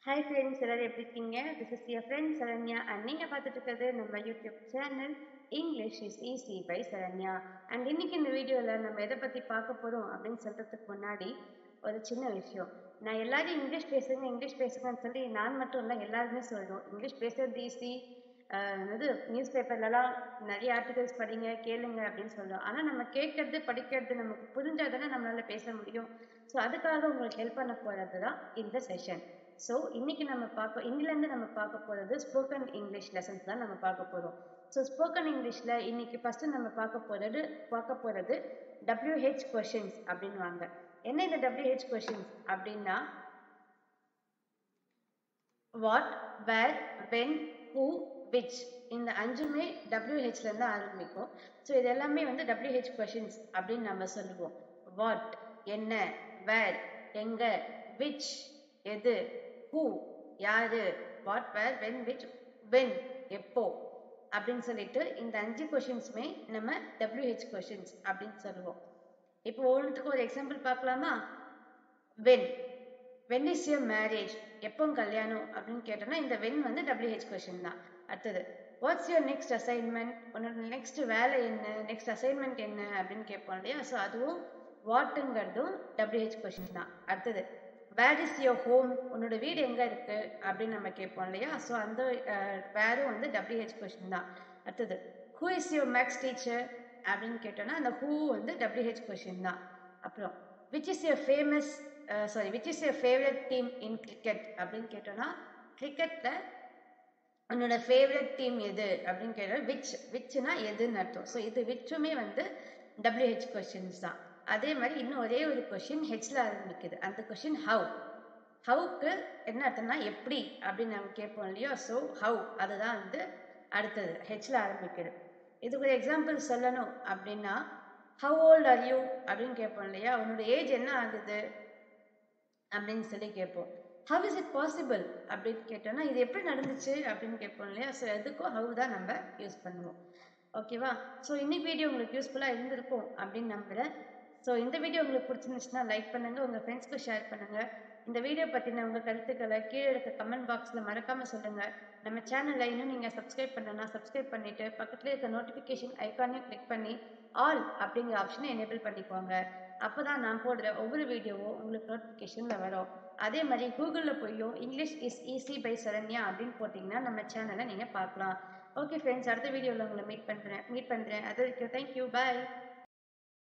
hi friends எல்லாரும் எப்படி இருக்கீங்க this is your friend Saranya and நீங்கள் பார்த்துட்டு இருக்கிறது நம்ம YouTube channel English is easy by Saranya and இன்னைக்கு இந்த வீடியோவில் நம்ம எதை பற்றி பார்க்க போகிறோம் அப்படின்னு சொல்கிறதுக்கு முன்னாடி ஒரு சின்ன விஷயம் நான் எல்லாரும் இங்கிலீஷ் பேசுங்க இங்கிலீஷ் பேசுங்கன்னு சொல்லி நான் மட்டும் இல்லை எல்லாருமே சொல்கிறோம் இங்கிலீஷ் பேசுறது ஈஸி இது நியூஸ் பேப்பர்லலாம் நிறைய ஆர்டிகல்ஸ் படிங்க கேளுங்க அப்படின்னு சொல்கிறோம் ஆனால் நம்ம கேட்கறது படிக்கிறது நமக்கு புரிஞ்சால் தானே நம்மளால பேச முடியும் ஸோ அதுக்காக உங்களுக்கு ஹெல்ப் பண்ண போகிறது தான் இந்த செஷன் ஸோ இன்னைக்கு நம்ம பார்க்க இங்கிலேருந்து நம்ம பார்க்க போகிறது ஸ்போக்கன் இங்கிலீஷ் லெசன்ஸ் தான் நம்ம பார்க்க போகிறோம் ஸோ ஸ்போக்கன் இங்கிலீஷில் இன்னைக்கு ஃபஸ்ட்டு நம்ம பார்க்க போகிறது பார்க்க போகிறது டபிள்யூஹெச் கொஷின்ஸ் அப்படின்வாங்க என்ன இந்த டபிள்யூஹெச் கொஷின்ஸ் அப்படின்னா what where when who which இந்த அஞ்சுமே டபிள்யூஹெச்லேருந்து ஆரம்பிக்கும் ஸோ இது எல்லாமே வந்து டபிள்யூஹெச் கொஷின்ஸ் அப்படின்னு நம்ம சொல்லுவோம் வாட் என்ன வேர் எங்க விச் எது ஹூ யாரு what where when which when எப்போ அப்படின்னு சொல்லிட்டு இந்த அஞ்சு கொஷின்ஸுமே நம்ம டபிள்யூஹெச் கொஷின்ஸ் அப்படின்னு சொல்லுவோம் இப்போ ஒன்றுத்துக்கு ஒரு எக்ஸாம்பிள் பார்க்கலாமா when when is your marriage எப்போ கல்யாணம் அப்படின்னு கேட்டோம்னா இந்த வென் வந்து டபிள்யூஹெச் கொஷின் தான் அடுத்தது வாட்ஸ் யுவர் நெக்ஸ்ட் அசைன்மெண்ட் உன்னோட நெக்ஸ்ட் வேலை என்ன நெக்ஸ்ட் அசைன்மெண்ட் என்ன அப்படின்னு கேட்போம் இல்லையா ஸோ அதுவும் வாட்டுங்கிறதும் டபிள்யூஹெச் கொஷின் தான் அடுத்தது வேர் இஸ் யோர் ஹோம் உன்னோட வீடு எங்கே இருக்கு அப்படின்னு நம்ம கேட்போம் இல்லையா ஸோ அந்த வேரும் வந்து டபிள்யூஹெச் கொஷின் தான் அடுத்தது who is your maths teacher அப்படின்னு கேட்டோம்னா அந்த ஹூ வந்து டபிள்யூஹெச் கொஷின் தான் அப்புறம் which is your famous sorry which is your favourite team in cricket அப்படின்னு கேட்டோம்னா கிரிக்கெட்டில் உன்னோட ஃபேவரட் டீம் எது அப்படின்னு கேட்டால் விச் விச்னா எதுன்னு அர்த்தம் ஸோ இது விச்சுமே வந்து டபிள்யூஹெச் கொஷின்ஸ் தான் அதே மாதிரி இன்னும் ஒரே ஒரு கொஷின் ஹெச்ல ஆரம்பிக்குது அந்த கொஷின் ஹவு ஹவுக்கு என்ன அர்த்தம்னா எப்படி அப்படின்னு நம்ம கேட்போம் இல்லையோ ஸோ ஹவு அதுதான் வந்து அடுத்தது ஹெச்ல ஆரம்பிக்குது இதுக்கு ஒரு எக்ஸாம்பிள் சொல்லணும் அப்படின்னா ஹவு ஓல்ட் ஆர் யூ அப்படின்னு கேட்போம் இல்லையா உன்னோட ஏஜ் என்ன ஆகுது அப்படின்னு சொல்லி கேட்போம் ஹவ் இஸ் இட் பாசிபிள் அப்படின்னு கேட்டோம்னா இது எப்படி நடந்துச்சு அப்படின்னு கேட்போம் இல்லையா ஸோ எதுக்கும் ஹவு தான் நம்ம யூஸ் பண்ணுவோம் ஓகேவா ஸோ இன்னைக்கு வீடியோ உங்களுக்கு யூஸ்ஃபுல்லாக இருந்திருக்கும் அப்படின்னு நம்புகிறேன் ஸோ இந்த வீடியோ உங்களுக்கு பிடிச்சிருந்துச்சுன்னா லைக் பண்ணுங்கள் உங்கள் ஃப்ரெண்ட்ஸ்க்கு ஷேர் பண்ணுங்கள் இந்த வீடியோ பற்றின உங்கள் கருத்துக்களை கீழே இருக்க கமெண்ட் பாக்ஸில் மறக்காமல் சொல்லுங்கள் நம்ம சேனலில் இன்னும் நீங்கள் சப்ஸ்கிரைப் பண்ணனா சப்ஸ்கிரைப் பண்ணிவிட்டு பக்கத்தில் இருக்க நோட்டிஃபிகேஷன் ஐக்கானையும் கிளிக் பண்ணி ஆல் அப்படிங்கிற ஆப்ஷனை எனேபிள் பண்ணிக்கோங்க அப்போ தான் நான் போடுற ஒவ்வொரு வீடியோவும் உங்களுக்கு நோட்டிஃபிகேஷனில் வரும் அதே மாதிரி கூகுளில் போயும் English is easy by Saranya அப்படின்னு போட்டிங்கன்னா நம்ம சேனலை நீங்கள் பார்க்கலாம் ஓகே ஃப்ரெண்ட்ஸ் அடுத்த வீடியோவில் உங்களை மீட் பண்ணுறேன் மீட் பண்ணுறேன் அது வரைக்கும் தேங்க்யூ பாய்